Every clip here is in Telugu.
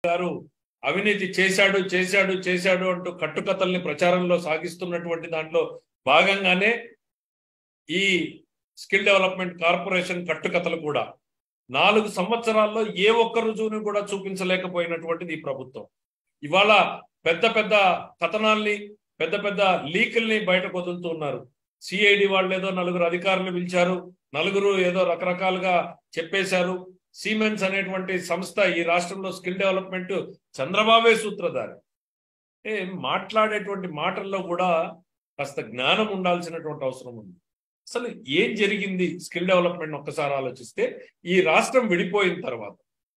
గారు అవినీతి చేశాడు చేశాడు చేశాడు అంటూ కట్టుకథల్ని ప్రచారంలో సాగిస్తున్నటువంటి దాంట్లో భాగంగానే ఈ స్కిల్ డెవలప్మెంట్ కార్పొరేషన్ కట్టుకథలు కూడా నాలుగు సంవత్సరాల్లో ఏ ఒక్క రుజువుని కూడా చూపించలేకపోయినటువంటిది ఈ ప్రభుత్వం ఇవాళ పెద్ద పెద్ద కథనాల్ని పెద్ద పెద్ద లీకుల్ని బయటకు వదులుతున్నారు సిఐడి వాళ్ళు ఏదో నలుగురు అధికారులు పిలిచారు నలుగురు ఏదో రకరకాలుగా చెప్పేశారు సీమెన్స్ అనేటువంటి సంస్థ ఈ రాష్ట్రంలో స్కిల్ డెవలప్మెంట్ చంద్రబాబే సూత్రధారి ఏ మాట్లాడేటువంటి మాటల్లో కూడా కాస్త జ్ఞానం ఉండాల్సినటువంటి అవసరం ఉంది అసలు ఏం జరిగింది స్కిల్ డెవలప్మెంట్ ఒక్కసారి ఆలోచిస్తే ఈ రాష్ట్రం విడిపోయిన తర్వాత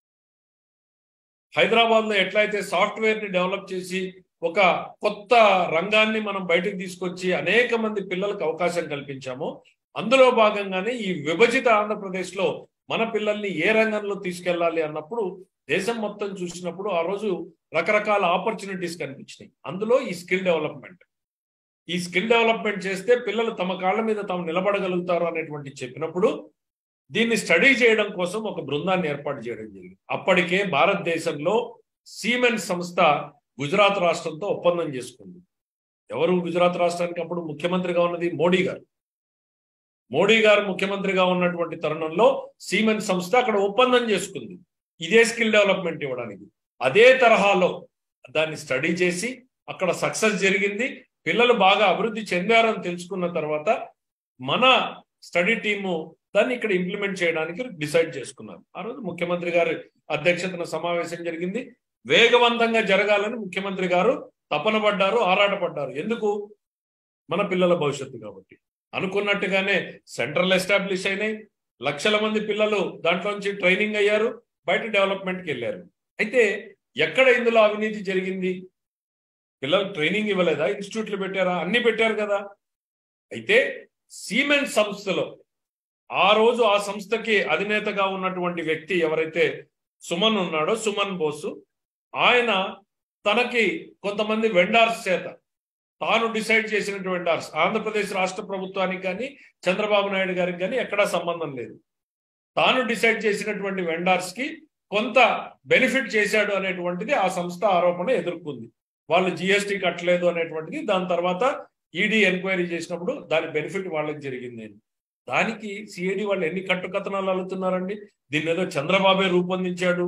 హైదరాబాద్ లో ఎట్లయితే సాఫ్ట్వేర్ ని డెవలప్ చేసి ఒక కొత్త రంగాన్ని మనం బయటకు తీసుకొచ్చి అనేక మంది పిల్లలకు అవకాశం కల్పించామో అందులో భాగంగానే ఈ విభజిత ఆంధ్రప్రదేశ్ లో మన పిల్లల్ని ఏ రంగంలో తీసుకెళ్లాలి అన్నప్పుడు దేశం మొత్తం చూసినప్పుడు ఆ రోజు రకరకాల ఆపర్చునిటీస్ కనిపించినాయి అందులో ఈ స్కిల్ డెవలప్మెంట్ ఈ స్కిల్ డెవలప్మెంట్ చేస్తే పిల్లలు తమ కాళ్ళ మీద తాము నిలబడగలుగుతారు అనేటువంటి చెప్పినప్పుడు దీన్ని స్టడీ చేయడం కోసం ఒక బృందాన్ని ఏర్పాటు చేయడం జరిగింది అప్పటికే భారతదేశంలో సీమెన్ సంస్థ గుజరాత్ రాష్ట్రంతో ఒప్పందం చేసుకుంది ఎవరు గుజరాత్ రాష్ట్రానికి అప్పుడు ముఖ్యమంత్రిగా ఉన్నది మోడీ గారు మోడీ గారు ముఖ్యమంత్రిగా ఉన్నటువంటి తరుణంలో సీమెన్ సంస్థ అక్కడ ఒప్పందం చేసుకుంది ఇదే స్కిల్ డెవలప్మెంట్ ఇవ్వడానికి అదే తరహాలో దాన్ని స్టడీ చేసి అక్కడ సక్సెస్ జరిగింది పిల్లలు బాగా అభివృద్ధి చెందారని తెలుసుకున్న తర్వాత మన స్టడీ టీము దాన్ని ఇక్కడ ఇంప్లిమెంట్ చేయడానికి డిసైడ్ చేసుకున్నారు ఆ రోజు ముఖ్యమంత్రి గారి అధ్యక్షతన సమావేశం జరిగింది వేగవంతంగా జరగాలని ముఖ్యమంత్రి గారు తపన పడ్డారు ఆరాటపడ్డారు ఎందుకు మన పిల్లల భవిష్యత్తు కాబట్టి అనుకున్నట్టుగానే సెంట్రల్ ఎస్టాబ్లిష్ అయినాయి లక్షల మంది పిల్లలు దాంట్లోంచి ట్రైనింగ్ అయ్యారు బయట డెవలప్మెంట్కి వెళ్ళారు అయితే ఎక్కడ ఇందులో అవినీతి జరిగింది పిల్లలకు ట్రైనింగ్ ఇవ్వలేదా ఇన్స్టిట్యూట్లు పెట్టారా అన్ని పెట్టారు కదా అయితే సీమెన్ సంస్థలో ఆ రోజు ఆ సంస్థకి అధినేతగా ఉన్నటువంటి వ్యక్తి ఎవరైతే సుమన్ ఉన్నాడో సుమన్ బోసు ఆయన తనకి కొంతమంది వెండార్స్ చేత తాను డిసైడ్ చేసినటువంటి వెండార్స్ ఆంధ్రప్రదేశ్ రాష్ట్ర ప్రభుత్వానికి కానీ చంద్రబాబు నాయుడు గారికి కానీ ఎక్కడా సంబంధం లేదు తాను డిసైడ్ చేసినటువంటి వెండార్స్ కి కొంత బెనిఫిట్ చేశాడు అనేటువంటిది ఆ సంస్థ ఆరోపణ ఎదుర్కొంది వాళ్ళు జిఎస్టీ కట్టలేదు అనేటువంటిది దాని తర్వాత ఈడీ ఎంక్వైరీ చేసినప్పుడు దాని బెనిఫిట్ వాళ్ళకి జరిగింది దానికి సిఐడి వాళ్ళు ఎన్ని కట్టుకథనాలు అలుగుతున్నారండి దీన్ని ఏదో చంద్రబాబే రూపొందించాడు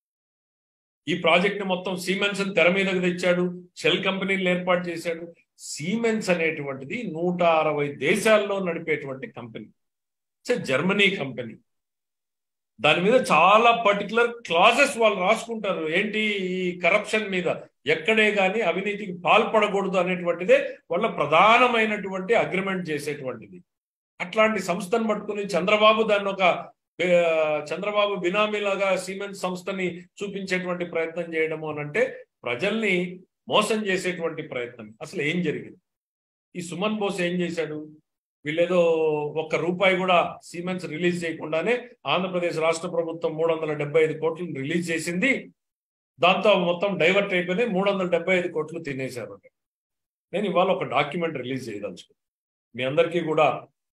ఈ ప్రాజెక్ట్ ని మొత్తం సీమెన్స్ తెర మీదకి తెచ్చాడు షెల్ కంపెనీలు ఏర్పాటు చేశాడు సీమెన్స్ అనేటువంటిది నూట అరవై దేశాల్లో నడిపేటువంటి కంపెనీ జర్మనీ కంపెనీ దాని మీద చాలా పర్టికులర్ క్లాజెస్ వాళ్ళు రాసుకుంటారు ఏంటి ఈ కరప్షన్ మీద ఎక్కడే గాని అవినీతికి పాల్పడకూడదు అనేటువంటిదే వాళ్ళ ప్రధానమైనటువంటి అగ్రిమెంట్ చేసేటువంటిది అట్లాంటి సంస్థను పట్టుకుని చంద్రబాబు దాన్ని ఒక చంద్రబాబు బినామీలాగా సిమెంట్ సంస్థని చూపించేటువంటి ప్రయత్నం చేయడము అని అంటే ప్రజల్ని మోసం చేసేటువంటి ప్రయత్నం అసలు ఏం జరిగింది ఈ సుమన్ బోస్ ఏం చేశాడు వీళ్ళేదో ఒక్క రూపాయి కూడా సిమెంట్స్ రిలీజ్ చేయకుండానే ఆంధ్రప్రదేశ్ రాష్ట్ర ప్రభుత్వం మూడు వందల డెబ్బై ఐదు కోట్లను రిలీజ్ చేసింది దాంతో మొత్తం డైవర్ట్ అయిపోయినాయి మూడు వందల డెబ్బై ఐదు కోట్లు తినేశారు నేను ఇవాళ ఒక డాక్యుమెంట్ రిలీజ్ చేయదలుచుకున్నాను మీ అందరికీ కూడా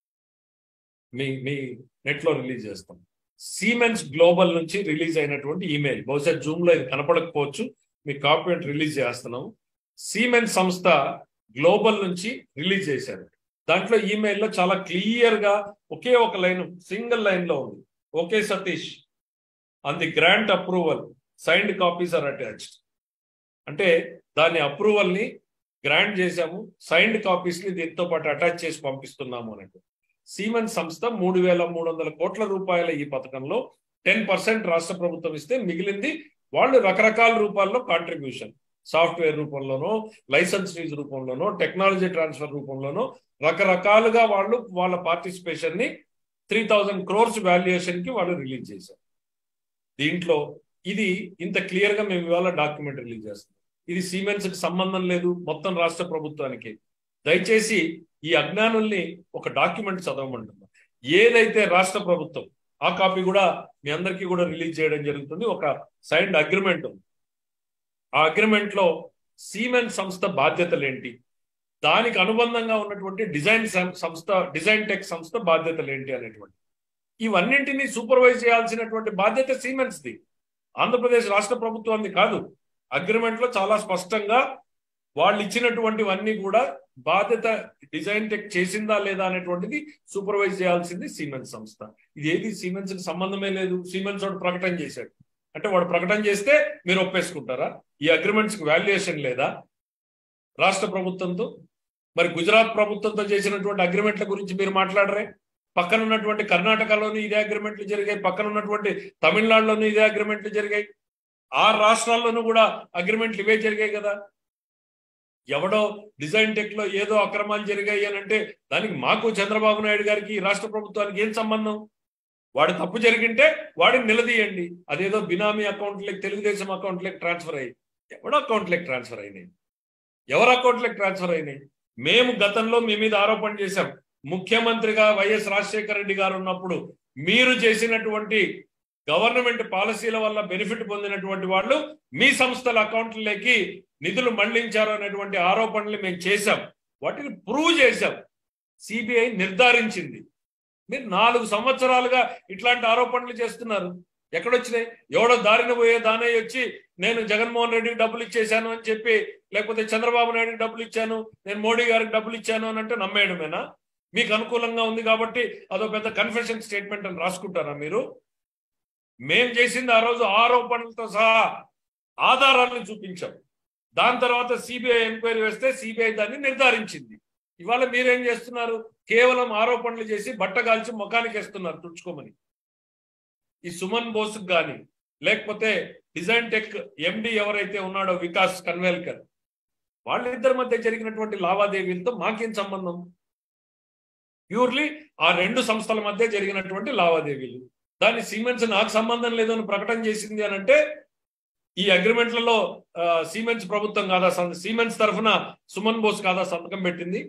మీ మీ నెట్లో రిలీజ్ చేస్తాం సీమెన్స్ గ్లోబల్ నుంచి రిలీజ్ అయినటువంటి ఈమెయిల్ బహుశా జూమ్ లో ఇది కనపడకపోవచ్చు మీ కాపీమెంట్ రిలీజ్ చేస్తున్నాం సీమెన్స్ సంస్థ గ్లోబల్ నుంచి రిలీజ్ చేశారు దాంట్లో ఈమెయిల్లో చాలా క్లియర్ గా ఒకే ఒక లైన్ సింగిల్ లైన్ లో ఉంది okay Satish on the grant approval signed copies are attached అంటే దాని అప్రూవల్ ని గ్రాంట్ చేశాము సైన్డ్ కాపీస్ ని దీంతో పాటు అటాచ్ చేసి పంపిస్తున్నాము అన్నట్టు సీమెన్ సంస్థ మూడు వేల మూడు వందల కోట్ల రూపాయల ఈ పథకంలో టెన్ పర్సెంట్ రాష్ట్ర ప్రభుత్వం ఇస్తే మిగిలింది వాళ్ళు రకరకాల రూపాల్లో కాంట్రిబ్యూషన్ సాఫ్ట్వేర్ రూపంలోనో లైసెన్స్ ఫీజు రూపంలోనో టెక్నాలజీ ట్రాన్స్ఫర్ రూపంలోనో రకరకాలుగా వాళ్ళు వాళ్ళ పార్టిసిపేషన్ ని త్రీ థౌజండ్ క్రోర్స్ వాల్యుయేషన్ కి వాళ్ళు రిలీజ్ చేశారు దీంట్లో ఇది ఇంత క్లియర్ గా మేము ఇవాళ డాక్యుమెంట్ రిలీజ్ చేస్తాం ఇది సీమెన్స్ కి సంబంధం లేదు మొత్తం రాష్ట్ర ప్రభుత్వానికి దయచేసి ఈ అజ్ఞానుల్ని ఒక డాక్యుమెంట్ చదవమంటున్నాం ఏదైతే రాష్ట్ర ప్రభుత్వం ఆ కాపీ కూడా మీ అందరికీ కూడా రిలీజ్ చేయడం జరుగుతుంది ఒక సైన్డ్ అగ్రిమెంట్ ఉంది ఆ అగ్రిమెంట్ లో సీమెన్ సంస్థ బాధ్యతలు ఏంటి దానికి అనుబంధంగా ఉన్నటువంటి డిజైన్ సంస్థ డిజైన్ టెక్ సంస్థ బాధ్యతలు ఏంటి అనేటువంటి ఇవన్నింటినీ సూపర్వైజ్ చేయాల్సినటువంటి బాధ్యత సీమెన్స్ది ఆంధ్రప్రదేశ్ రాష్ట్ర ప్రభుత్వాన్ని కాదు అగ్రిమెంట్ లో చాలా స్పష్టంగా వాళ్ళు ఇచ్చినటువంటివన్నీ కూడా బాధ్యత డిజైన్ టెక్ చేసిందా లేదా అనేటువంటిది సూపర్వైజ్ చేయాల్సింది సీమెన్స్ సంస్థ ఇది ఏది సీమెన్స్ కి సంబంధమే లేదు సీమెన్స్ వాడు ప్రకటన చేశాడు అంటే వాడు ప్రకటన చేస్తే మీరు ఒప్పేసుకుంటారా ఈ అగ్రిమెంట్స్ కి వాల్యుయేషన్ లేదా రాష్ట్ర ప్రభుత్వంతో మరి గుజరాత్ ప్రభుత్వంతో చేసినటువంటి అగ్రిమెంట్ల గురించి మీరు మాట్లాడరే పక్కన ఉన్నటువంటి కర్ణాటకలోని ఇదే అగ్రిమెంట్లు జరిగాయి పక్కన ఉన్నటువంటి తమిళనాడులోని ఇదే అగ్రిమెంట్లు జరిగాయి ఆరు రాష్ట్రాల్లోనూ కూడా అగ్రిమెంట్లు ఇవే జరిగాయి కదా ఎవడో డిజైన్ టెక్ లో ఏదో అక్రమాలు జరిగాయి అని అంటే దానికి మాకు చంద్రబాబు నాయుడు గారికి ఈ రాష్ట్ర ప్రభుత్వానికి ఏం సంబంధం వాడు తప్పు జరిగింటే వాడిని నిలదీయండి అదేదో బినామీ అకౌంట్లకి తెలుగుదేశం అకౌంట్లకి ట్రాన్స్ఫర్ అయ్యి ఎవడో అకౌంట్లకి ట్రాన్స్ఫర్ అయినాయి ఎవరు అకౌంట్లకి ట్రాన్స్ఫర్ అయినాయి మేము గతంలో మీ మీద ఆరోపణ చేశాం ముఖ్యమంత్రిగా వైఎస్ రాజశేఖర రెడ్డి గారు ఉన్నప్పుడు మీరు చేసినటువంటి గవర్నమెంట్ పాలసీల వల్ల బెనిఫిట్ పొందినటువంటి వాళ్ళు మీ సంస్థల అకౌంట్లకి నిధులు మళ్లించారు అనేటువంటి ఆరోపణలు మేము చేశాం వాటిని ప్రూవ్ చేశాం సిబిఐ నిర్ధారించింది మీరు నాలుగు సంవత్సరాలుగా ఇట్లాంటి ఆరోపణలు చేస్తున్నారు ఎక్కడొచ్చినాయి ఎవడో దారిన పోయే దానయ్య వచ్చి నేను జగన్మోహన్ రెడ్డికి డబ్బులు ఇచ్చేశాను అని చెప్పి లేకపోతే చంద్రబాబు నాయుడుకి డబ్బులు ఇచ్చాను నేను మోడీ గారికి డబ్బులు ఇచ్చాను అని అంటే నమ్మేయడమేనా మీకు అనుకూలంగా ఉంది కాబట్టి అదో పెద్ద కన్ఫెషన్ స్టేట్మెంట్ అని రాసుకుంటారా మీరు మేం చేసింది ఆ రోజు ఆరోపణలతో సహా ఆధారాలను చూపించాం దాని తర్వాత సిబిఐ ఎంక్వైరీ వేస్తే సిబిఐ దాన్ని నిర్ధారించింది ఇవాళ మీరేం చేస్తున్నారు కేవలం ఆరోపణలు చేసి బట్టగాల్చి ముఖానికి వేస్తున్నారు తుడుచుకోమని ఈ సుమన్ బోస్ కానీ లేకపోతే డిజైన్ టెక్ ఎండి ఎవరైతే ఉన్నాడో వికాస్ కన్వేల్కర్ వాళ్ళిద్దరి మధ్య జరిగినటువంటి లావాదేవీలతో మాకేం సంబంధం ప్యూర్లీ ఆ రెండు సంస్థల మధ్య జరిగినటువంటి లావాదేవీలు దాన్ని సీమెన్స్ నాకు సంబంధం లేదు అని ప్రకటన చేసింది అని అంటే ఈ అగ్రిమెంట్లలో సీమెన్స్ ప్రభుత్వం కాదా సీమెన్స్ తరఫున సుమన్ బోస్ కాదా సంతకం పెట్టింది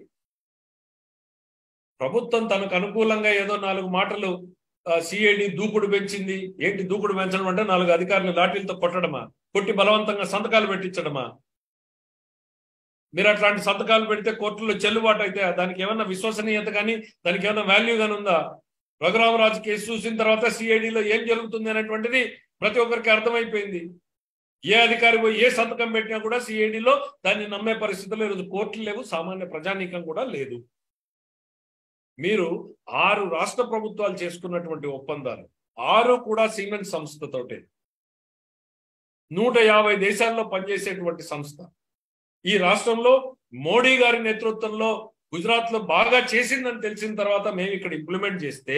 ప్రభుత్వం తనకు అనుకూలంగా ఏదో నాలుగు మాటలు సిఐడి దూకుడు పెంచింది ఏంటి దూకుడు పెంచడం అంటే నాలుగు అధికారులు లాఠీలతో కొట్టడమా కొట్టి బలవంతంగా సంతకాలు పెట్టించడమా మీరు అట్లాంటి సంతకాలు పెడితే కోర్టులో చెల్లుబాటు అయితే దానికి ఏమన్నా విశ్వసనీయత కానీ దానికి ఏమన్నా వాల్యూ కానీ ఉందా రఘురామరాజు కేసు చూసిన తర్వాత సిఐడిలో ఏం జరుగుతుంది అనేటువంటిది ప్రతి ఒక్కరికి అర్థమైపోయింది ఏ అధికారి పోయి ఏ సంతకం పెట్టినా కూడా సిఐడిలో దాన్ని నమ్మే పరిస్థితుల్లో ఈరోజు కోర్టులు లేవు సామాన్య ప్రజానీకం కూడా లేదు మీరు ఆరు రాష్ట్ర ప్రభుత్వాలు చేసుకున్నటువంటి ఒప్పందాలు ఆరు కూడా సిమెంట్ సంస్థతోటే నూట యాభై దేశాల్లో పనిచేసేటువంటి సంస్థ ఈ రాష్ట్రంలో మోడీ గారి నేతృత్వంలో గుజరాత్ లో బాగా చేసిందని తెలిసిన తర్వాత మేము ఇక్కడ ఇంప్లిమెంట్ చేస్తే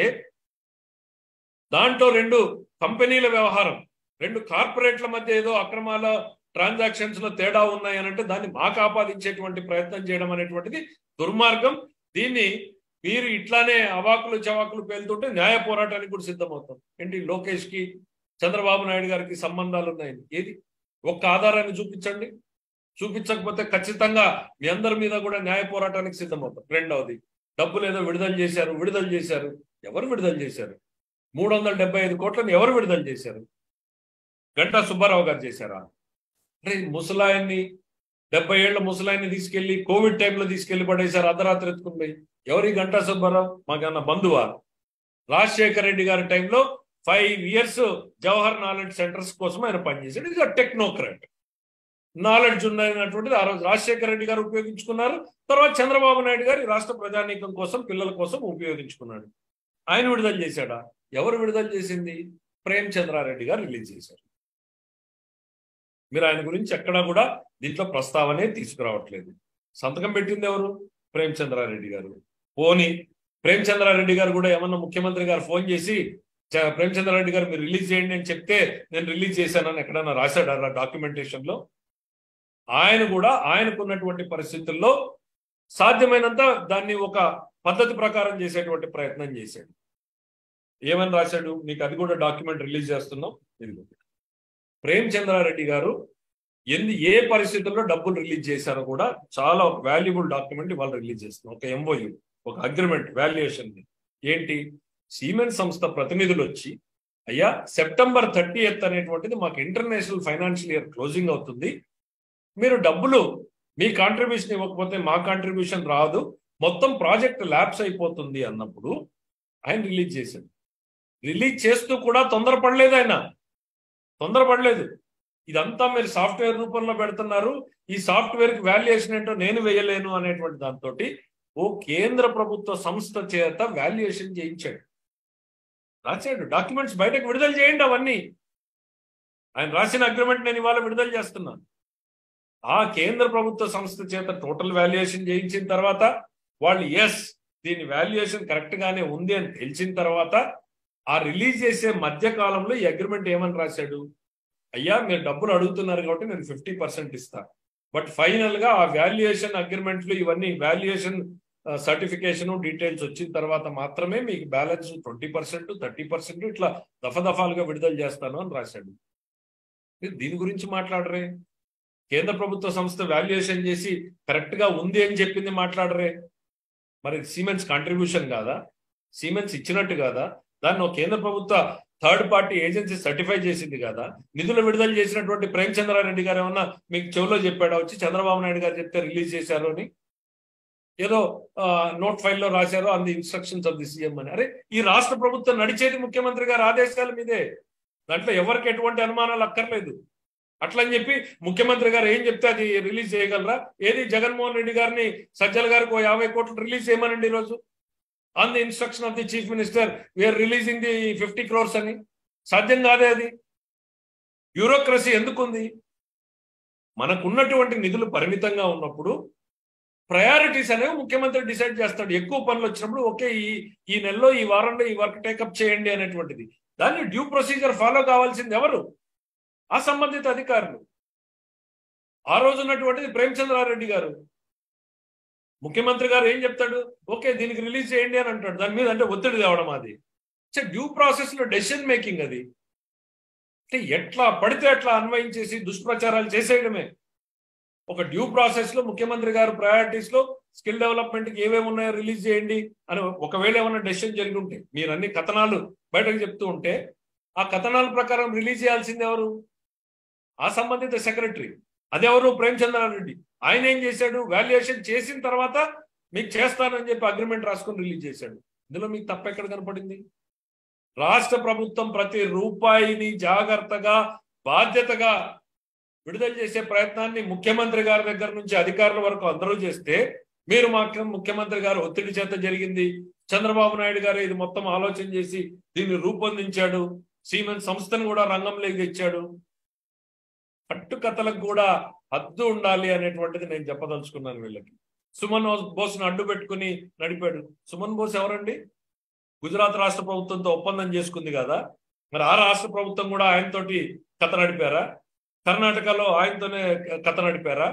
దాంట్లో రెండు కంపెనీల వ్యవహారం రెండు కార్పొరేట్ల మధ్య ఏదో అక్రమాల ట్రాన్సాక్షన్స్ లో తేడా ఉన్నాయనంటే దాన్ని మాకు ఆపాదించేటువంటి ప్రయత్నం చేయడం అనేటువంటిది దుర్మార్గం దీన్ని మీరు ఇట్లానే అవాకులు చవాకులు పేలుతుంటే న్యాయ పోరాటానికి కూడా సిద్ధమవుతాం ఏంటి లోకేష్ కి చంద్రబాబు నాయుడు గారికి సంబంధాలు ఉన్నాయని ఏది ఒక్క ఆధారాన్ని చూపించండి చూపించకపోతే ఖచ్చితంగా మీ అందరి మీద కూడా న్యాయ పోరాటానికి సిద్ధమవుతాం రెండవది డబ్బులు ఏదో విడుదల చేశారు విడుదల చేశారు ఎవరు విడుదల చేశారు మూడు వందల డెబ్బై ఐదు కోట్లను ఎవరు విడుదల చేశారు గంటా సుబ్బారావు గారు చేశారా అంటే ముసలాయన్ని డెబ్బై ఏళ్ల ముసలాయన్ని తీసుకెళ్లి కోవిడ్ టైంలో తీసుకెళ్లి పడేశారు అర్ధరాత్రి ఎత్తుకుని పోయి ఎవరి గంటా సుబ్బారావు మాకన్నా బంధువా రాజశేఖర రెడ్డి గారి టైంలో five years Jawahar knowledge centres కోసం ఆయన పనిచేశాడు ఇది టెక్నోక్రాట్ నాలెడ్జ్ ఉన్నటువంటిది ఆ రోజు రాజశేఖర రెడ్డి గారు ఉపయోగించుకున్నారు తర్వాత చంద్రబాబు నాయుడు గారు రాష్ట్ర ప్రజానీకం కోసం పిల్లల కోసం ఉపయోగించుకున్నాడు ఆయన విడుదల చేశాడా ఎవరు విడుదల చేసింది ప్రేమ్ చంద్రారెడ్డి గారు రిలీజ్ చేశారు మీరు ఆయన గురించి ఎక్కడా కూడా దీంట్లో ప్రస్తావనే తీసుకురావట్లేదు సంతకం పెట్టింది ఎవరు ప్రేమ్ చంద్రారెడ్డి గారు పోని ప్రేమ్ చంద్రారెడ్డి గారు కూడా ఏమన్నా ముఖ్యమంత్రి గారు ఫోన్ చేసి ప్రేమ్ చంద్రారెడ్డి గారు మీరు రిలీజ్ చేయండి అని చెప్తే నేను రిలీజ్ చేశానని ఎక్కడన్నా రాశాడు డాక్యుమెంటేషన్ లో ఆయన కూడా ఆయనకున్నటువంటి పరిస్థితుల్లో సాధ్యమైనంత దాన్ని ఒక పద్ధతి ప్రకారం చేసేటువంటి ప్రయత్నం చేశాడు ఏమని రాశాడు నీకు అది కూడా డాక్యుమెంట్ రిలీజ్ చేస్తున్నాం ఇది ప్రేమ్ చంద్రారెడ్డి గారు ఎందు ఏ పరిస్థితుల్లో డబ్బులు రిలీజ్ చేశారో కూడా చాలా వాల్యుబుల్ డాక్యుమెంట్ వాళ్ళు రిలీజ్ చేస్తున్నారు ఒక ఎంఓయు ఒక అగ్రిమెంట్ వాల్యుయేషన్ ఏంటి సీమెన్స్ సంస్థ ప్రతినిధులు వచ్చి అయ్యా సెప్టెంబర్ థర్టీ ఎత్ అనేటువంటిది మాకు ఇంటర్నేషనల్ ఫైనాన్షియల్ ఇయర్ క్లోజింగ్ అవుతుంది మీరు డబ్బులు మీ కాంట్రిబ్యూషన్ ఇవ్వకపోతే మా కాంట్రిబ్యూషన్ రాదు మొత్తం ప్రాజెక్ట్ ల్యాబ్స్ అయిపోతుంది అన్నప్పుడు ఆయన రిలీజ్ చేశాడు రిలీజ్ చేస్తూ కూడా తొందరపడలేదు ఆయన తొందరపడలేదు ఇదంతా మీరు సాఫ్ట్వేర్ రూపంలో పెడుతున్నారు ఈ సాఫ్ట్వేర్ కి వాల్యుయేషన్ ఏంటో నేను వేయలేను అనేటువంటి దాంతో ఓ కేంద్ర ప్రభుత్వ సంస్థ చేత వాల్యుయేషన్ చేయించాడు రాశాడు డాక్యుమెంట్స్ బయటకు విడుదల చేయండి అవన్నీ ఆయన రాసిన అగ్రిమెంట్ నేను ఇవాళ విడుదల చేస్తున్నాను ఆ కేంద్ర ప్రభుత్వ సంస్థ చేత టోటల్ వాల్యుయేషన్ చేయించిన తర్వాత వాళ్ళు ఎస్ దీని వాల్యుయేషన్ కరెక్ట్ గానే ఉంది అని తెలిసిన తర్వాత ఆ రిలీజ్ చేసే మధ్య కాలంలో ఈ అగ్రిమెంట్ ఏమని రాశాడు అయ్యా మీరు డబ్బులు అడుగుతున్నారు కాబట్టి నేను ఫిఫ్టీ పర్సెంట్ ఇస్తా బట్ ఫైనల్ గా ఆ వాల్యుయేషన్ అగ్రిమెంట్లు ఇవన్నీ వాల్యుయేషన్ సర్టిఫికేషన్ డీటెయిల్స్ వచ్చిన తర్వాత మాత్రమే మీకు balance twenty percent thirty percent ఇట్లా దఫదఫాలుగా విడుదల చేస్తాను అని రాశాడు మీరు దీని గురించి మాట్లాడరే కేంద్ర ప్రభుత్వ సంస్థ వాల్యుయేషన్ చేసి కరెక్ట్ గా ఉంది అని చెప్పింది మాట్లాడరే మరి సిమెంట్స్ కాంట్రిబ్యూషన్ కాదా సిమెంట్స్ ఇచ్చినట్టు కాదా దాన్ని ఒక కేంద్ర ప్రభుత్వ థర్డ్ పార్టీ ఏజెన్సీ సర్టిఫై చేసింది కదా నిధులు విడుదల చేసినటువంటి ప్రేమచంద్రారెడ్డి గారు ఏమన్నా మీకు చెవులో చెప్పాడా వచ్చి చంద్రబాబు నాయుడు గారు చెప్తే రిలీజ్ చేశారు అని ఏదో నోట్ ఫైల్లో రాశారో అంది ఇన్స్ట్రక్షన్స్ ఆఫ్ ది సీఎం అని అరే ఈ రాష్ట్ర ప్రభుత్వం నడిచేది ముఖ్యమంత్రి గారి ఆదేశాల మీదే దాంట్లో ఎవరికి ఎటువంటి అనుమానాలు అక్కర్లేదు అట్లని చెప్పి ముఖ్యమంత్రి గారు ఏం చెప్తే అది రిలీజ్ చేయగలరా ఏది జగన్మోహన్ రెడ్డి గారిని సజ్జల గారికి ఓ యాభై కోట్లు రిలీజ్ చేయమనండి ఈరోజు on the instruction of the chief minister we are releasing the fifty crores అని సాధ్యం కాదే అది బ్యూరోక్రసీ ఎందుకుంది మనకున్నటువంటి నిధులు పరిమితంగా ఉన్నప్పుడు ప్రయారిటీస్ అనేవి ముఖ్యమంత్రి డిసైడ్ చేస్తాడు ఎక్కువ పనులు వచ్చినప్పుడు ఓకే ఈ ఈ నెలలో ఈ వారంలో ఈ వర్క్ టేకప్ చేయండి అనేటువంటిది దాన్ని డ్యూ ప్రొసీజర్ ఫాలో కావాల్సింది ఎవరు ఆ సంబంధిత అధికారులు ఆ రోజు ఉన్నటువంటిది ప్రేమచంద్రారెడ్డి గారు ముఖ్యమంత్రి గారు ఏం చెప్తాడు ఓకే దీనికి రిలీజ్ చేయండి అని అంటాడు దాని మీద అంటే ఒత్తిడి తేవడం అది డ్యూ ప్రాసెస్ లో డెసిషన్ మేకింగ్ అది అంటే ఎట్లా పడితే ఎట్లా అన్వయించేసి దుష్ప్రచారాలు చేసేయడమే ఒక డ్యూ ప్రాసెస్ లో ముఖ్యమంత్రి గారు ప్రయారిటీస్ లో స్కిల్ డెవలప్మెంట్ కి ఏమేమి ఉన్నాయో రిలీజ్ చేయండి అని ఒకవేళ ఏమైనా డెసిషన్ జరిగి ఉంటే మీరు అన్ని కథనాలు బయటకు చెప్తూ ఉంటే ఆ కథనాల ప్రకారం రిలీజ్ చేయాల్సింది ఎవరు ఆ సంబంధిత సెక్రటరీ అదెవరు ప్రేమచంద్రారెడ్డి ఆయన ఏం చేశాడు వాల్యుయేషన్ చేసిన తర్వాత మీకు చేస్తానని చెప్పి అగ్రిమెంట్ రాసుకొని రిలీజ్ చేశాడు ఇందులో మీకు తప్ప ఎక్కడ కనపడింది రాష్ట్ర ప్రభుత్వం ప్రతి రూపాయిని జాగ్రత్తగా బాధ్యతగా విడుదల చేసే ప్రయత్నాన్ని ముఖ్యమంత్రి గారి దగ్గర నుంచి అధికారుల వరకు అందరూ చేస్తే మీరు మాత్రం ముఖ్యమంత్రి గారు ఒత్తిడి చేత జరిగింది చంద్రబాబు నాయుడు గారు ఇది మొత్తం ఆలోచన చేసి దీన్ని రూపొందించాడు సీమెన్ సంస్థను కూడా రంగంలోకి తెచ్చాడు కట్టుకథలకు కూడా హద్దు ఉండాలి అనేటువంటిది నేను చెప్పదలుచుకున్నాను వీళ్ళకి సుమన్ బోస్ను అడ్డు పెట్టుకుని నడిపాడు సుమన్ బోస్ ఎవరండి గుజరాత్ రాష్ట్ర ప్రభుత్వంతో ఒప్పందం చేసుకుంది కదా మరి ఆ రాష్ట్ర ప్రభుత్వం కూడా ఆయనతోటి కథ నడిపారా కర్ణాటకలో ఆయనతోనే కథ నడిపారా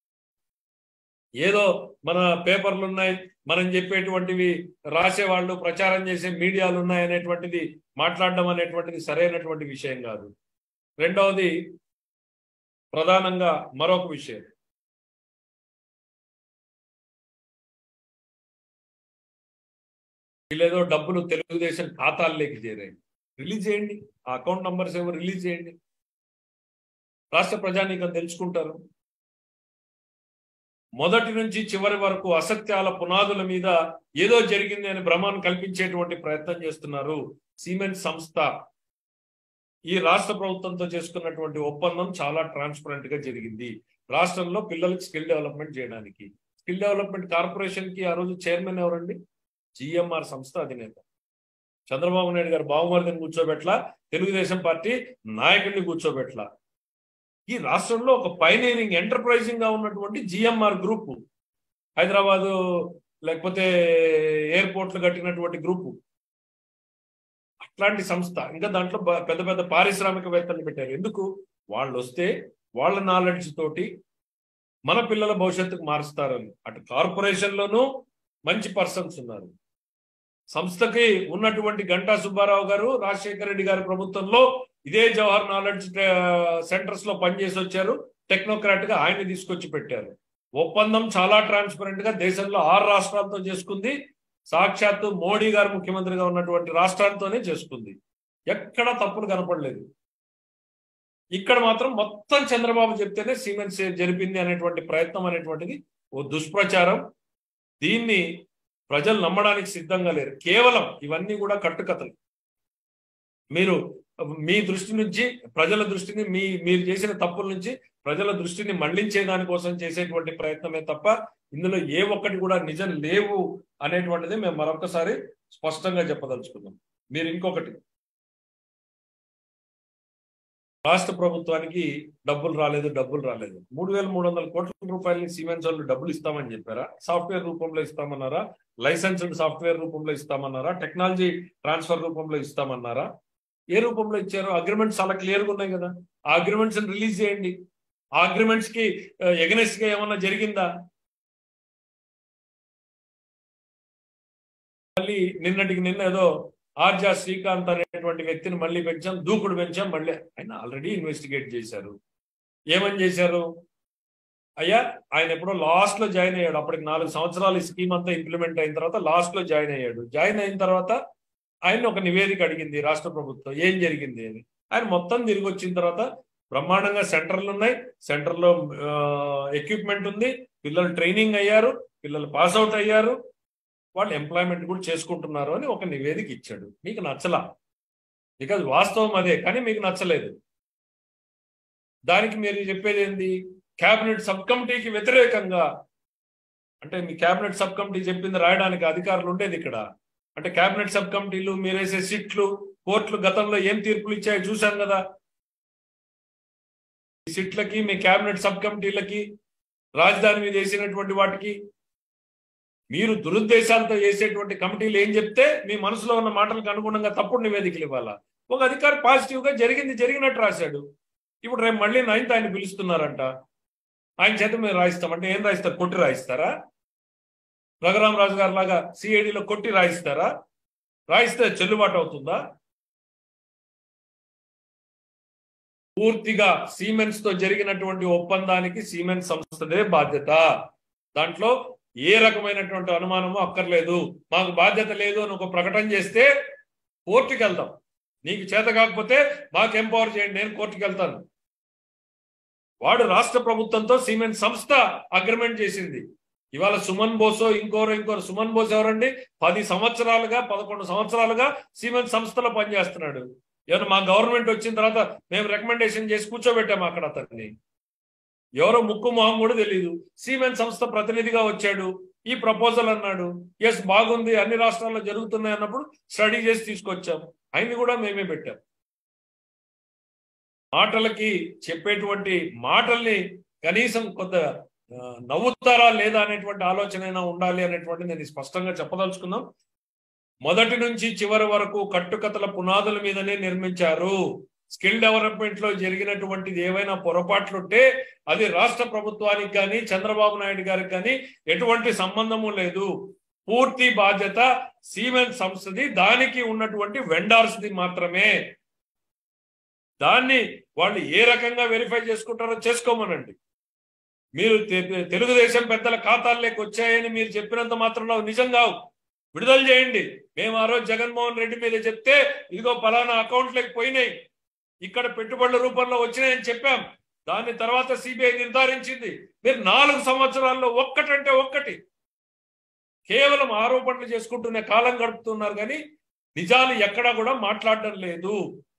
ఏదో మన పేపర్లు ఉన్నాయి మనం చెప్పేటువంటివి రాసేవాళ్ళు ప్రచారం చేసే మీడియాలు ఉన్నాయి అనేటువంటిది మాట్లాడడం అనేటువంటిది సరైనటువంటి విషయం కాదు రెండవది ప్రధానంగా మరొక విషయం వీళ్ళేదో డబ్బులు తెలుగుదేశం ఖాతాల్లోకి చేరాయి రిలీజ్ చేయండి ఆ అకౌంట్ నంబర్స్ ఏమో రిలీజ్ చేయండి రాష్ట్ర ప్రజానీకం తెలుసుకుంటారు మొదటి నుంచి చివరి వరకు అసత్యాల పునాదుల మీద ఏదో జరిగింది అని భ్రమాన్ని కల్పించేటువంటి ప్రయత్నం చేస్తున్నారు సిమెంట్ సంస్థ ఈ రాష్ట్ర ప్రభుత్వంతో చేసుకున్నటువంటి ఒప్పందం చాలా ట్రాన్స్పరెంట్ గా జరిగింది రాష్ట్రంలో పిల్లలకి స్కిల్ డెవలప్మెంట్ చేయడానికి స్కిల్ డెవలప్మెంట్ కార్పొరేషన్ కి ఆ రోజు చైర్మన్ ఎవరండి జిఎంఆర్ సంస్థ అధినేత చంద్రబాబు నాయుడు గారు బావమరిదిని కూర్చోబెట్ల తెలుగుదేశం పార్టీ నాయకుడిని కూర్చోబెట్ల ఈ రాష్ట్రంలో ఒక పైనీరింగ్ ఎంటర్ప్రైజింగ్ గా ఉన్నటువంటి జిఎంఆర్ గ్రూప్ హైదరాబాదు లేకపోతే ఎయిర్పోర్ట్లు కట్టినటువంటి గ్రూపు అట్లాంటి సంస్థ ఇంకా దాంట్లో పెద్ద పెద్ద పారిశ్రామికవేత్తలు పెట్టారు ఎందుకు వాళ్ళు వస్తే వాళ్ళ నాలెడ్జ్ తోటి మన పిల్లల భవిష్యత్తుకు మారుస్తారని అటు కార్పొరేషన్లోనూ మంచి పర్సన్స్ ఉన్నారు సంస్థకి ఉన్నటువంటి గంటా సుబ్బారావు గారు రాజశేఖర రెడ్డి గారి ప్రభుత్వంలో ఇదే జవహర్ నాలెడ్జ్ సెంటర్స్ లో పనిచేసి వచ్చారు టెక్నోక్రాట్ గా ఆయన్ని తీసుకొచ్చి పెట్టారు ఒప్పందం చాలా ట్రాన్స్పరెంట్ గా దేశంలో ఆరు రాష్ట్రాలతో చేసుకుంది సాక్షాత్తు మోడీ గారు ముఖ్యమంత్రిగా ఉన్నటువంటి రాష్ట్రాలతోనే చేసుకుంది ఎక్కడ తప్పులు కనపడలేదు ఇక్కడ మాత్రం మొత్తం చంద్రబాబు చెప్తేనే సిమెంట్స్ జరిపింది అనేటువంటి ప్రయత్నం అనేటువంటిది ఓ దుష్ప్రచారం దీన్ని ప్రజలు నమ్మడానికి సిద్ధంగా లేరు కేవలం ఇవన్నీ కూడా కట్టుకథలు మీరు మీ దృష్టి నుంచి ప్రజల దృష్టిని మీ మీరు చేసిన తప్పుల నుంచి ప్రజల దృష్టిని మళ్లించే దానికోసం చేసేటువంటి ప్రయత్నమే తప్ప ఇందులో ఏ ఒక్కటి కూడా నిజం లేవు అనేటువంటిది మేము మరొకసారి స్పష్టంగా చెప్పదలుచుకున్నాం మీరు ఇంకొకటి రాష్ట్ర ప్రభుత్వానికి డబ్బులు రాలేదు డబ్బులు రాలేదు మూడు వేల మూడు వందల కోట్ల రూపాయలని సిమెంట్స్ వాళ్ళు డబ్బులు ఇస్తామని చెప్పారా సాఫ్ట్వేర్ రూపంలో ఇస్తామన్నారా లైసెన్స్డ్ సాఫ్ట్వేర్ రూపంలో ఇస్తామన్నారా టెక్నాలజీ ట్రాన్స్ఫర్ రూపంలో ఇస్తామన్నారా ఏ రూపంలో ఇచ్చారు అగ్రిమెంట్స్ చాలా క్లియర్గా ఉన్నాయి కదా ఆ అగ్రిమెంట్స్ రిలీజ్ చేయండి ఆ అగ్రిమెంట్స్ కి ఎగనెస్ట్ గా ఏమన్నా జరిగిందా మళ్ళీ నిన్నటికి నిన్న ఏదో ఆర్జా శ్రీకాంత్ అనేటువంటి వ్యక్తిని మళ్ళీ పెంచాం దూకుడు పెంచాం మళ్ళీ ఆయన ఆల్రెడీ ఇన్వెస్టిగేట్ చేశారు ఏమని చేశారు అయ్యా ఆయన ఎప్పుడో లాస్ట్ లో జాయిన్ అయ్యాడు అప్పటికి నాలుగు సంవత్సరాలు ఈ స్కీమ్ అంతా ఇంప్లిమెంట్ అయిన తర్వాత లాస్ట్ లో జాయిన్ అయ్యాడు జాయిన్ అయిన తర్వాత ఆయన ఒక నివేదిక అడిగింది రాష్ట్ర ప్రభుత్వం ఏం జరిగింది అని ఆయన మొత్తం తిరిగి వచ్చిన తర్వాత బ్రహ్మాండంగా సెంటర్లు ఉన్నాయి సెంటర్లో ఎక్విప్మెంట్ ఉంది పిల్లలు ట్రైనింగ్ అయ్యారు పిల్లలు పాస్ అవుట్ అయ్యారు వాళ్ళు ఎంప్లాయ్మెంట్ కూడా చేసుకుంటున్నారు అని ఒక నివేదిక ఇచ్చాడు మీకు నచ్చలా బికాజ్ వాస్తవం అదే కానీ మీకు నచ్చలేదు దానికి మీరు చెప్పేది ఏంది క్యాబినెట్ సబ్ కమిటీకి వ్యతిరేకంగా అంటే మీ క్యాబినెట్ సబ్ కమిటీ చెప్పింది రాయడానికి అధికారులు ఉండేది ఇక్కడ అంటే క్యాబినెట్ సబ్ కమిటీలు మీరేసే సిట్లు కోర్టులు గతంలో ఏం తీర్పులు ఇచ్చాయో చూసాం కదా ఈ సిట్లకి మీ క్యాబినెట్ సబ్ కమిటీలకి రాజధాని మీద వేసినటువంటి వాటికి మీరు దురుద్దేశాలతో చేసేటువంటి కమిటీలు ఏం చెప్తే మీ మనసులో ఉన్న మాటలకు అనుగుణంగా తప్పుడు నివేదికలు ఇవ్వాలా ఒక అధికారి పాజిటివ్ గా జరిగింది జరిగినట్టు రాశాడు ఇప్పుడు రేపు మళ్ళీ నైన్త్ ఆయన పిలుస్తున్నారంట ఆయన చేత మేము రాయిస్తాం అంటే ఏం రాయిస్తారు కొట్టి రాయిస్తారా రఘురామరాజు గారు లాగా సిఐడిలో కొట్టి రాయిస్తారా రాయిస్తే చెల్లుబాటు అవుతుందా పూర్తిగా సీమెన్స్ తో జరిగినటువంటి ఒప్పందానికి సీమెన్స్ సంస్థదే బాధ్యత దాంట్లో ఏ రకమైనటువంటి అనుమానము అక్కర్లేదు మాకు బాధ్యత లేదు అని ఒక ప్రకటన చేస్తే కోర్టుకి వెళ్తాం నీకు చేత కాకపోతే మాకు ఎంపవర్ చేయండి నేను కోర్టుకి వెళ్తాను వాడు రాష్ట్ర ప్రభుత్వంతో సిమెంట్ సంస్థ అగ్రిమెంట్ చేసింది ఇవాళ సుమన్ బోసో ఇంకోరు ఇంకోరు సుమన్ బోస్ ఎవరండి పది సంవత్సరాలుగా పదకొండు సంవత్సరాలుగా సిమెంట్ సంస్థలో పనిచేస్తున్నాడు ఎవరు మా గవర్నమెంట్ వచ్చిన తర్వాత మేము రికమెండేషన్ చేసి కూర్చోబెట్టాము అక్కడ అతన్ని ఎవరో ముక్కు మొహం కూడా తెలియదు సిమెంట్ సంస్థ ప్రతినిధిగా వచ్చాడు ఈ ప్రపోజల్ అన్నాడు ఎస్ బాగుంది అన్ని రాష్ట్రాల్లో జరుగుతున్నాయి అన్నప్పుడు స్టడీ చేసి తీసుకొచ్చాం ఆయన్ని కూడా మేమే పెట్టాం మాటలకి చెప్పేటువంటి మాటల్ని కనీసం కొంత నవ్వుతారా లేదా అనేటువంటి ఆలోచన అయినా ఉండాలి అనేటువంటి నేను స్పష్టంగా చెప్పదలుచుకున్నాం మొదటి నుంచి చివరి వరకు కట్టుకథల పునాదుల మీదనే నిర్మించారు స్కిల్ డెవలప్మెంట్ లో జరిగినటువంటిది ఏవైనా పొరపాట్లుంటే అది రాష్ట్ర ప్రభుత్వానికి కానీ చంద్రబాబు నాయుడు గారికి కానీ ఎటువంటి సంబంధము లేదు పూర్తి బాధ్యత సీమెన్ సంస్థది దానికి ఉన్నటువంటి వెండార్స్ ది మాత్రమే దాన్ని వాళ్ళు ఏ రకంగా వెరిఫై చేసుకుంటారో చేసుకోమనండి మీరు తెలుగుదేశం పెద్దల ఖాతాల్లోకి వచ్చాయని మీరు చెప్పినంత మాత్రం నిజం కావు విడుదల చేయండి మేము ఆ రోజు జగన్మోహన్ రెడ్డి మీద చెప్తే ఇదిగో పలానా అకౌంట్లోకి పోయినాయి ఇక్కడ పెట్టుబడుల రూపంలో వచ్చినాయని చెప్పాం దాని తర్వాత సిబిఐ నిర్ధారించింది మీరు నాలుగు సంవత్సరాల్లో ఒక్కటంటే ఒక్కటి కేవలం ఆరోపణలు చేసుకుంటూనే కాలం గడుపుతున్నారు కానీ నిజాలు ఎక్కడా కూడా మాట్లాడడం లేదు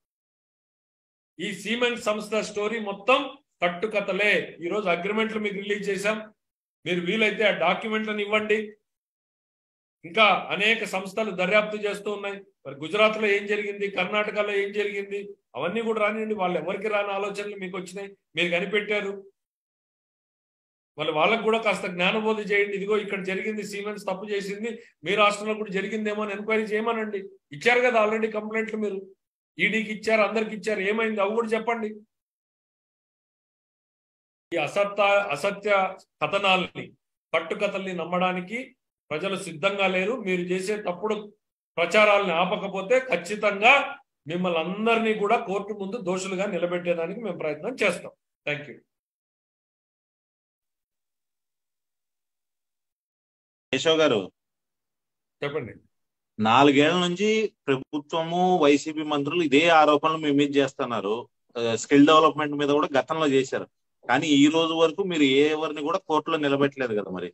ఈ సిమెంట్ సంస్థ స్టోరీ మొత్తం కట్టుకథలే ఈరోజు అగ్రిమెంట్లు మీకు రిలీజ్ చేశాం మీరు వీలైతే ఆ డాక్యుమెంట్లను ఇవ్వండి ఇంకా అనేక సంస్థలు దర్యాప్తు చేస్తూ ఉన్నాయి మరి గుజరాత్ లో ఏం జరిగింది కర్ణాటకలో ఏం జరిగింది అవన్నీ కూడా రానివ్వండి వాళ్ళు ఎవరికి రాని ఆలోచనలు మీకు వచ్చినాయి మీరు కనిపెట్టారు మళ్ళీ వాళ్ళకు కూడా కాస్త జ్ఞానబోధ చేయండి ఇదిగో ఇక్కడ జరిగింది సీమెన్స్ తప్పు చేసింది మీ రాష్ట్రంలో కూడా జరిగిందేమో అని ఎంక్వైరీ చేయమనండి ఇచ్చారు కదా ఆల్రెడీ కంప్లైంట్లు మీరు ఈడీకి ఇచ్చారు అందరికి ఇచ్చారు ఏమైంది అవి కూడా చెప్పండి ఈ అసత్య అసత్య కథనాల్ని కట్టుకథల్ని నమ్మడానికి ప్రజలు సిద్ధంగా లేరు మీరు చేసే తప్పుడు ప్రచారాలను ఆపకపోతే ఖచ్చితంగా మిమ్మల్ని అందరినీ కూడా కోర్టు ముందు దోషులుగా నిలబెట్టేదానికి మేము ప్రయత్నం చేస్తాం థ్యాంక్ యూ కేశవ్ గారు చెప్పండి నాలుగేళ్ల నుంచి ప్రభుత్వము వైసీపీ మంత్రులు ఇదే ఆరోపణలు మీ మీద చేస్తున్నారు స్కిల్ డెవలప్మెంట్ మీద కూడా గతంలో చేశారు కానీ ఈ రోజు వరకు మీరు ఏ ఎవరిని కూడా కోర్టులో నిలబెట్టలేదు కదా మరి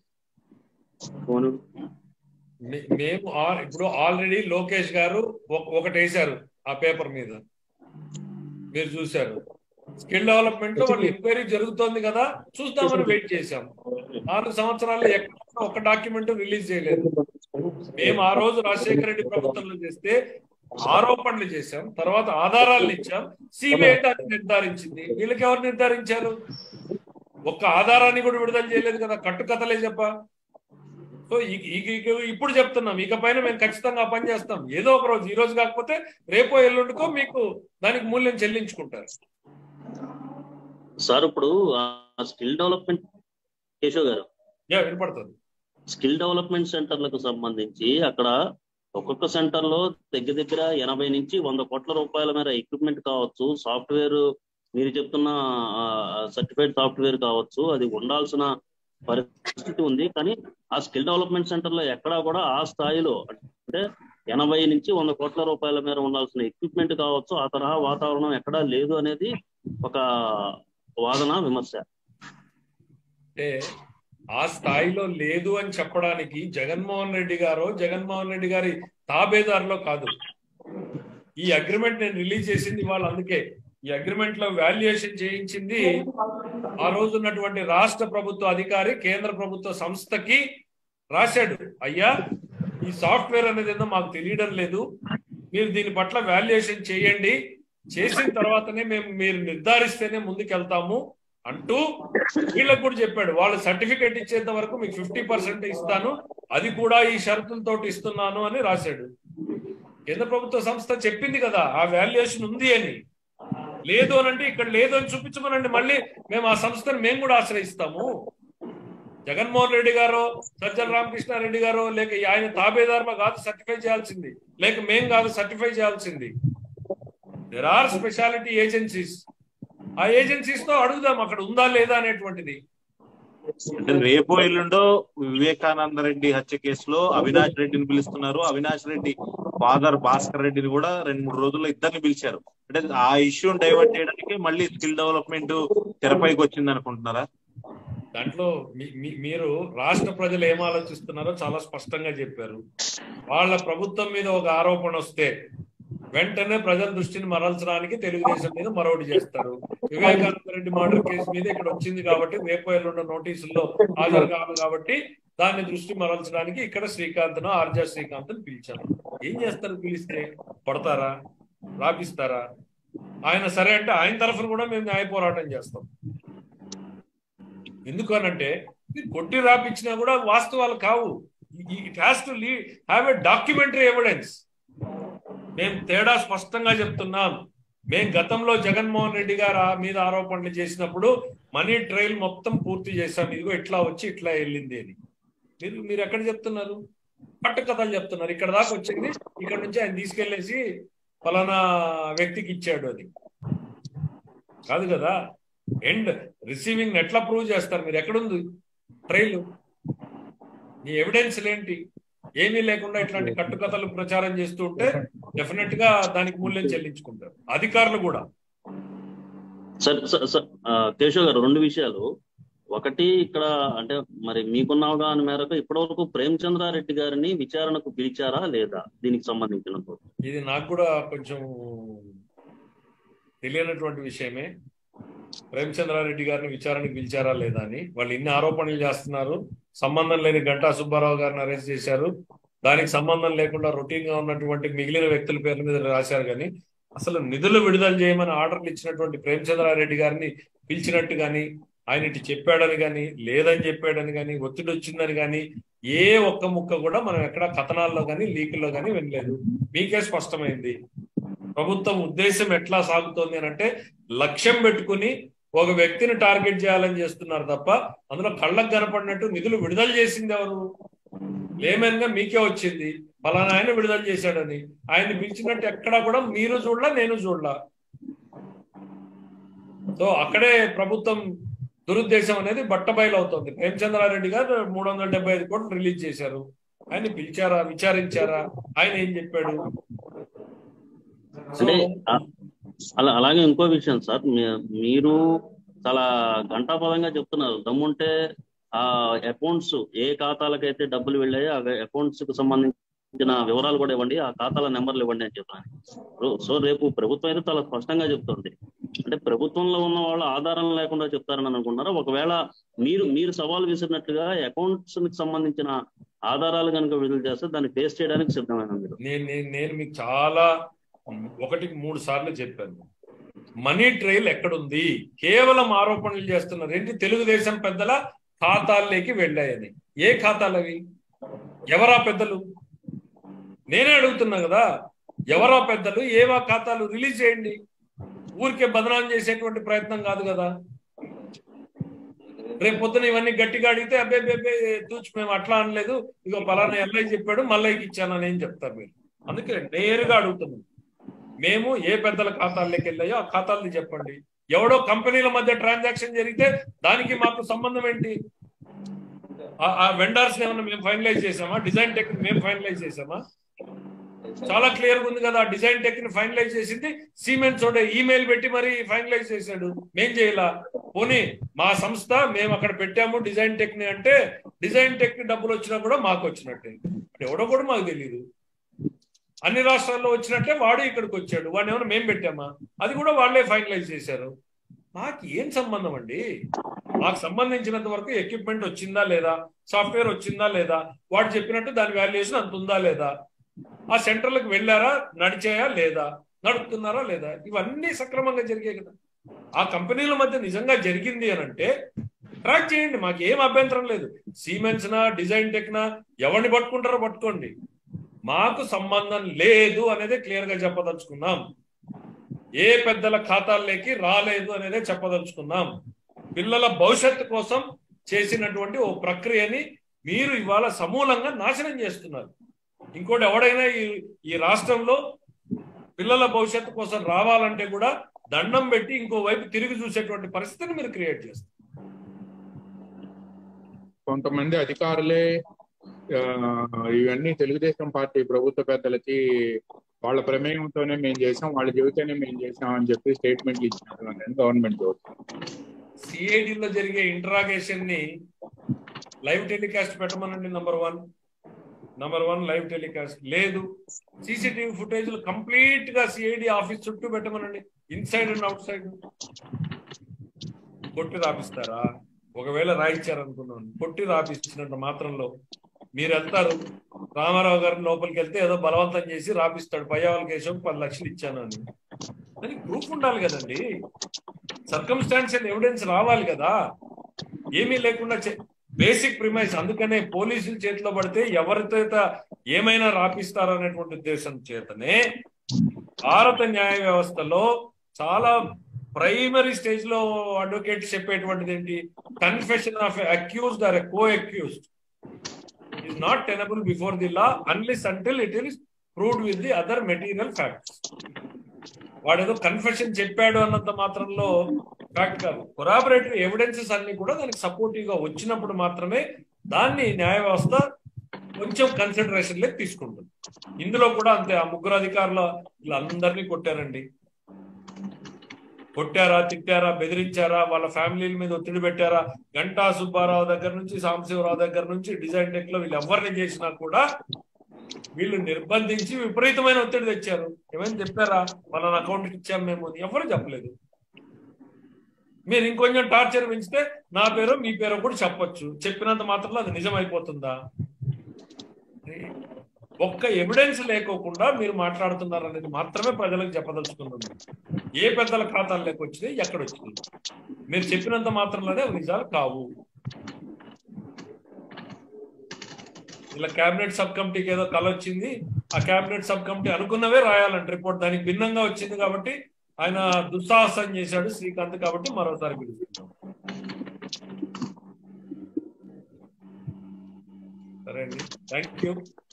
మేము ఇప్పుడు ఆల్రెడీ లోకేష్ గారు ఒకటి వేశారు ఆ పేపర్ మీద మీరు చూశారు స్కిల్ డెవలప్మెంట్ లో వాళ్ళు ఎంక్వైరీ జరుగుతోంది కదా చూద్దామని వెయిట్ చేశాం నాలుగు సంవత్సరాలు ఎక్కడ ఒక డాక్యుమెంట్ రిలీజ్ చేయలేదు మేము ఆ రోజు రాజశేఖర రెడ్డి ప్రభుత్వంలో చేస్తే ఆరోపణలు చేశాం తర్వాత ఆధారాలను ఇచ్చాం సిబిఐ దాన్ని నిర్ధారించింది వీళ్ళకి ఎవరు నిర్ధారించారు ఒక్క ఆధారాన్ని కూడా విడుదల చేయలేదు కదా కట్టుకథలే చెప్ప సో ఈ- ఈ- ఈ- ఇప్పుడు చెప్తున్నాం ఇక పైన మేము ఖచ్చితంగా ఆ పని చేస్తాం ఏదో ఒక రోజు ఈ రోజు కాకపోతే రేపో ఎల్లుండికో మీకు దానికి మూల్యం చెల్లించుకుంటారు సార్ ఇప్పుడు ఆ స్కిల్ డెవలప్మెంట్ కేశవ్ గారు యా వినపడుతుంది స్కిల్ డెవలప్మెంట్ సెంటర్లకు సంబంధించి అక్కడ ఒక్కొక్క సెంటర్ లో దగ్గర దగ్గర ఎనభై నుంచి వంద కోట్ల రూపాయల మేర ఎక్విప్మెంట్ కావచ్చు సాఫ్ట్వేర్ మీరు చెప్తున్న సర్టిఫైడ్ సాఫ్ట్వేర్ కావచ్చు అది ఉండాల్సిన పరిస్థితి ఉంది కానీ ఆ స్కిల్ డెవలప్మెంట్ సెంటర్ లో ఎక్కడా కూడా ఆ స్థాయిలో అంటే ఎనభై నుంచి వంద కోట్ల రూపాయల మేర ఉండాల్సిన ఎక్విప్మెంట్ కావచ్చు ఆ తరహా వాతావరణం ఎక్కడా లేదు అనేది ఒక వాదన విమర్శ అంటే ఆ స్థాయిలో లేదు అని చెప్పడానికి జగన్మోహన్ రెడ్డి గారు జగన్మోహన్ రెడ్డి గారి తాబేదారులో కాదు ఈ అగ్రిమెంట్ నేను రిలీజ్ చేసింది వాళ్ళు అందుకే ఈ అగ్రిమెంట్ లో వాల్యుయేషన్ చేయించింది ఆ రోజు ఉన్నటువంటి రాష్ట్ర ప్రభుత్వ అధికారి కేంద్ర ప్రభుత్వ సంస్థకి రాశాడు అయ్యా ఈ సాఫ్ట్వేర్ అనేది ఏందో మాకు తెలియడం లేదు మీరు దీని పట్ల వాల్యుయేషన్ చేయండి చేసిన తర్వాతనే మేము మీరు నిర్ధారిస్తేనే ముందుకెళ్తాము అంటూ వీళ్ళకి కూడా చెప్పాడు వాళ్ళు సర్టిఫికేట్ ఇచ్చేంత వరకు మీకు ఫిఫ్టీ పర్సెంట్ ఇస్తాను అది కూడా ఈ షరతులతో ఇస్తున్నాను అని రాశాడు కేంద్ర ప్రభుత్వ సంస్థ చెప్పింది కదా ఆ వాల్యుయేషన్ ఉంది అని లేదు అని అంటే ఇక్కడ లేదు అని చూపించమనండి మళ్ళీ మేము ఆ సంస్థను మేము కూడా ఆశ్రయిస్తాము జగన్మోహన్ రెడ్డి గారు సజ్జల రామకృష్ణారెడ్డి గారు లేక ఆయన తాబేదారులో కాదు సర్టిఫై చేయాల్సింది లేక మేం కాదు సర్టిఫై చేయాల్సింది దెర్ ఆర్ స్పెషాలిటీ ఏజెన్సీస్ ఆ ఏజెన్సీస్ తో అడుగుదాం అక్కడ ఉందా లేదా అనేటువంటిది అంటే రేపో ఎల్లుండో వివేకానంద రెడ్డి హత్య కేసులో అవినాష్ రెడ్డిని పిలుస్తున్నారు అవినాష్ రెడ్డి ఫాదర్ భాస్కర్ రెడ్డిని కూడా రెండు మూడు రోజుల్లో ఇద్దరిని పిలిచారు అంటే ఆ ఇష్యూని డైవర్ట్ చేయడానికి మళ్ళీ స్కిల్ డెవలప్మెంట్ తెరపైకి వచ్చింది అనుకుంటున్నారా దాంట్లో మీ- మీ- మీరు రాష్ట్ర ప్రజలు ఏం ఆలోచిస్తున్నారో చాలా స్పష్టంగా చెప్పారు వాళ్ళ ప్రభుత్వం మీద ఒక ఆరోపణ వస్తే వెంటనే ప్రజల దృష్టిని మరల్చడానికి తెలుగుదేశం మీద మరొకటి చేస్తారు వివేకానంద రెడ్డి మర్డర్ కేసు మీద ఇక్కడ వచ్చింది కాబట్టి రేపు ఎల్లుండ నోటీసుల్లో హాజరు కాదు కాబట్టి దాన్ని దృష్టి మరల్చడానికి ఇక్కడ శ్రీకాంత్ను ఆర్జా శ్రీకాంత్ పిలిచారు ఏం చేస్తారు పిలిస్తే కొడతారా రాపిస్తారా ఆయన సరే అంటే ఆయన తరఫున కూడా మేము న్యాయ పోరాటం చేస్తాం ఎందుకు అనంటే మీరు కొట్టి రాపించినా కూడా వాస్తవాలు కావు ఇట్ హ్యాస్ టు లీ హ్యావ్ ఎ డాక్యుమెంటరీ ఎవిడెన్స్ మేము తేడా స్పష్టంగా చెప్తున్నాం మేము గతంలో జగన్మోహన్ రెడ్డి గారు ఆ మీద ఆరోపణలు చేసినప్పుడు మనీ ట్రయల్ మొత్తం పూర్తి చేశాం ఇదిగో ఇట్లా వచ్చి ఇట్లా వెళ్ళింది అని మీరు మీరు ఎక్కడ చెప్తున్నారు పట్టకథలు చెప్తున్నారు ఇక్కడ దాకా వచ్చింది ఇక్కడ నుంచి ఆయన తీసుకెళ్లేసి ఫలానా వ్యక్తికి ఇచ్చాడు అది కాదు కదా ఎండ్ రిసీవింగ్ ఎట్లా ప్రూవ్ చేస్తారు మీరు ఎక్కడుంది ట్రైల్ మీ ఎవిడెన్స్ ఏంటి ఏమీ లేకుండా ఇట్లాంటి కట్టుకథలు ప్రచారం చేస్తూ ఉంటే డెఫినెట్ గా దానికి మూల్యం చెల్లించుకుంటారు అధికారులు కూడా సార్ సార్ సార్, ఆ, కేశవ్ గారు రెండు విషయాలు ఒకటి ఇక్కడ అంటే మరి మీకున్న అవగాహన మేరకు ఇప్పటివరకు ప్రేమచంద్రారెడ్డి గారిని విచారణకు పిలిచారా లేదా దీనికి సంబంధించినందుకు ఇది నాకు కూడా కొంచెం తెలియనటువంటి విషయమే ప్రేమచంద్రారెడ్డి గారిని విచారణకు పిలిచారా లేదా అని వాళ్ళు ఇన్ని ఆరోపణలు చేస్తున్నారు సంబంధం లేని గంటా సుబ్బారావు గారిని అరెస్ట్ చేశారు దానికి సంబంధం లేకుండా రొటీన్ గా ఉన్నటువంటి మిగిలిన వ్యక్తుల పేర్ల మీద రాశారు కానీ అసలు నిధులు విడుదల చేయమని ఆర్డర్లు ఇచ్చినటువంటి ప్రేమచంద్రారెడ్డి గారిని పిలిచినట్టు గాని ఆయన ఇటు చెప్పాడని గాని లేదని చెప్పాడని గాని ఒత్తిడి వచ్చిందని గాని ఏ ఒక్క ముక్క కూడా మనం ఎక్కడ కథనాల్లో గాని లీకుల్లో గాని వినలేదు మీకే స్పష్టమైంది ప్రభుత్వం ఉద్దేశం ఎట్లా సాగుతోంది అని అంటే లక్ష్యం పెట్టుకుని ఒక వ్యక్తిని టార్గెట్ చేయాలని చేస్తున్నారు తప్ప అందులో కళ్ళకు కనపడినట్టు నిధులు విడుదల చేసింది ఎవరు లేమన్ గా మీకే వచ్చింది ఫలానా ఆయన విడుదల చేశాడని ఆయన్ని పిలిచినట్టు ఎక్కడా కూడా మీరు చూడలా నేను చూడలా సో అక్కడే ప్రభుత్వం దురుద్దేశం అనేది బట్టబయలు అవుతుంది ప్రేమచంద్రారెడ్డి గారు మూడు వందల డెబ్బై ఐదు కోట్లు రిలీజ్ చేశారు ఆయన పిలిచారా విచారించారా ఆయన ఏం చెప్పాడు సో అంటే ఆ- అలా అలాగే ఇంకో విషయం సార్ మీ- మీరు చాలా ఘంటాపదంగా చెప్తున్నారు దమ్ముంటే ఆ అకౌంట్స్ ఏ ఖాతాలకైతే డబ్బులు వెళ్ళాయో ఆ అకౌంట్స్ కు సంబంధించిన సంబంధించిన వివరాలు కూడా ఇవ్వండి ఆ ఖాతాల నెంబర్లు ఇవ్వండి అని చెప్పాను రో- సో రేపు ప్రభుత్వం అయితే చాలా స్పష్టంగా చెప్తుంది అంటే ప్రభుత్వంలో ఉన్న వాళ్ళు ఆధారం లేకుండా చెప్తారని అనుకుంటున్నారా ఒకవేళ మీరు మీరు సవాల్ విసిరినట్లుగా అకౌంట్స్ కి సంబంధించిన ఆధారాలు కనుక విడుదల చేస్తే దాన్ని ఫేస్ చేయడానికి సిద్ధమైన మీరు నేను నేను నేను మీకు చాలా ఒకటికి మూడు సార్లు చెప్పాను మనీ ట్రైల్ ఎక్కడుంది కేవలం ఆరోపణలు చేస్తున్నారు ఏంటి తెలుగుదేశం పెద్దల ఖాతాల్లోకి వెళ్ళాయని ఏ ఖాతాలు అవి ఎవరా పెద్దలు నేనే అడుగుతున్నా కదా ఎవరా పెద్దలు ఏవా ఖాతాలు రిలీజ్ చేయండి ఊరికే బదనాం చేసేటువంటి ప్రయత్నం కాదు కదా రేపు పొద్దున ఇవన్నీ గట్టిగా అడిగితే అబ్బే బేబే తూచి మేము అట్లా అనలేదు ఇగో పలానా ఎల్ఐ చెప్పాడు మల్లయ్యకి ఇచ్చానని ఏం చెప్తారు మీరు అందుకే నేరుగా అడుగుతున్నాం మేము ఏ పెద్దల ఖాతాల్లోకి వెళ్ళాయో ఆ ఖాతాలని చెప్పండి ఎవడో కంపెనీల మధ్య ట్రాన్సాక్షన్ జరిగితే దానికి మాకు సంబంధం ఏంటి ఆ- ఆ వెండర్స్ ఏమన్నా మేము ఫైనలైజ్ చేసామా డిజైన్ టెక్ మేము ఫైనలైజ్ చేసామా చాలా క్లియర్ గా ఉంది కదా డిజైన్ టెక్ ని ఫైనలైజ్ చేసింది సిమెంట్ చోట ఈమెయిల్ పెట్టి మరి ఫైనలైజ్ చేశాడు మేం చేయలా పోనీ మా సంస్థ మేము అక్కడ పెట్టాము డిజైన్ టెక్ ని అంటే డిజైన్ టెక్ ని డబ్బులు వచ్చినా కూడా మాకు వచ్చినట్టే అంటే ఎవడో కూడా మాకు తెలియదు అన్ని రాష్ట్రాల్లో వచ్చినట్టే వాడు ఇక్కడికి వచ్చాడు వాడిని ఏమైనా మేము పెట్టామా అది కూడా వాళ్ళే ఫైనలైజ్ చేశారు మాకు ఏం సంబంధం అండి మాకు సంబంధించినంత వరకు ఎక్విప్మెంట్ వచ్చిందా లేదా సాఫ్ట్వేర్ వచ్చిందా లేదా వాడు చెప్పినట్టు దాని వాల్యుయేషన్ అంత ఉందా లేదా ఆ సెంటర్లకు వెళ్ళారా నడిచాయా లేదా నడుపుతున్నారా లేదా ఇవన్నీ సక్రమంగా జరిగాయి కదా ఆ కంపెనీల మధ్య నిజంగా జరిగింది అని అంటే ట్రాక్ చేయండి మాకు ఏం అభ్యంతరం లేదు సీమెన్స్ నా డిజైన్ టెక్ నా ఎవరిని పట్టుకుంటారో పట్టుకోండి మాకు సంబంధం లేదు అనేది క్లియర్ గా చెప్పదలుచుకున్నాం ఏ పెద్దల ఖాతాల్లోకి రాలేదు అనేదే చెప్పదలుచుకున్నాం పిల్లల భవిష్యత్తు కోసం చేసినటువంటి ఓ ప్రక్రియని మీరు ఇవాళ సమూలంగా నాశనం చేస్తున్నారు ఇంకోటి ఎవడైనా ఈ ఈ రాష్ట్రంలో పిల్లల భవిష్యత్తు కోసం రావాలంటే కూడా దండం పెట్టి ఇంకో వైపు తిరిగి చూసేటువంటి పరిస్థితిని మీరు క్రియేట్ చేస్తారు కొంతమంది అధికారులే ఆ, ఇవన్నీ తెలుగుదేశం పార్టీ ప్రభుత్వ పెద్దలకి వాళ్ళ ప్రమేయంతోనే మేము చేసాం వాళ్ళ చెబితేనే మేము చేసాం అని చెప్పి స్టేట్మెంట్లు ఇచ్చినారు అని గవర్నమెంట్ సిఐడిలో జరిగే ఇంటరాగేషన్ ని లైవ్ టెలికాస్ట్ పెట్టమనండి number one number one live telecast లేదు సీసీటీవీ ఫుటేజ్ కంప్లీట్ గా సిఐడి ఆఫీస్ చుట్టూ పెట్టమనండి ఇన్సైడ్ అండ్ అవుట్ సైడ్ కొట్టి రాపిస్తారా ఒకవేళ రాయించారనుకున్నాను కొట్టి రాపిస్తున్నంత మాత్రంలో మీరు వెళ్తారు రామారావు గారి లోపలికి వెళ్తే ఏదో బలవంతం చేసి రాపిస్తాడు పయ్యావల కేశవ్ పది లక్షలు ఇచ్చాను అని దానికి ప్రూఫ్ ఉండాలి కదండి సర్కమ్స్టాన్షియల్ ఎవిడెన్స్ రావాలి కదా ఏమీ లేకుండా బేసిక్ ప్రిమైస్ అందుకనే పోలీసుల చేతిలో పడితే ఎవరితో ఏమైనా రాపిస్తారు అనేటువంటి ఉద్దేశం చేతనే భారత న్యాయ వ్యవస్థలో చాలా ప్రైమరీ స్టేజ్ లో అడ్వకేట్ చెప్పేటువంటిది ఏంటి confession of accused or co accused is not tenable before the law unless until it is proved with the other material facts. వాడేదో కన్ఫెషన్ చెప్పాడు అన్నంత మాత్రంలో ఫ్యాక్ట్ కాదు కొరాబరేటివ్ ఎవిడెన్సెస్ అన్ని కూడా దానికి సపోర్టివ్ గా వచ్చినప్పుడు మాత్రమే దాన్ని న్యాయ వ్యవస్థ కొంచెం కన్సిడరేషన్ లెక్క తీసుకుంటుంది ఇందులో కూడా అంతే ఆ ముగ్గురు అధికారులు వీళ్ళందరినీ కొట్టారండి కొట్టారా తిట్టారా బెదిరించారా వాళ్ళ ఫ్యామిలీల మీద ఒత్తిడి పెట్టారా గంటా సుబ్బారావు దగ్గర నుంచి సాంబశివరావు దగ్గర నుంచి డిజైన్ టెక్ లో వీళ్ళు ఎవరిని చేసినా కూడా వీళ్ళు నిర్బంధించి విపరీతమైన ఒత్తిడి తెచ్చారు ఏమైనా చెప్పారా వాళ్ళ అకౌంట్ ఇచ్చాం మేము అని ఎవరు చెప్పలేదు మీరు ఇంకొంచెం టార్చర్ పెంచితే నా పేరు మీ పేరు కూడా చెప్పొచ్చు చెప్పినంత మాత్రంలో అది నిజమైపోతుందా ఒక్క ఎవిడెన్స్ లేకోకుండా మీరు మాట్లాడుతున్నారు అనేది మాత్రమే ప్రజలకు చెప్పదలుచుకున్నాం ఏ పెద్దల ఖాతాల్లోకి వచ్చినాయి ఎక్కడ వచ్చినాయి మీరు చెప్పినంత మాత్రంలోనే అవి నిజాలు కావు ఇలా కేబినెట్ సబ్ కమిటీకి ఏదో కల వచ్చింది ఆ కేబినెట్ సబ్ కమిటీ అనుకున్నవే రాయాలంట రిపోర్ట్ దానికి భిన్నంగా వచ్చింది కాబట్టి ఆయన దుస్సాహసం చేశాడు శ్రీకాంత్ కాబట్టి మరోసారి పిలుస్తున్నాం సరే అండి థ్యాంక్ యూ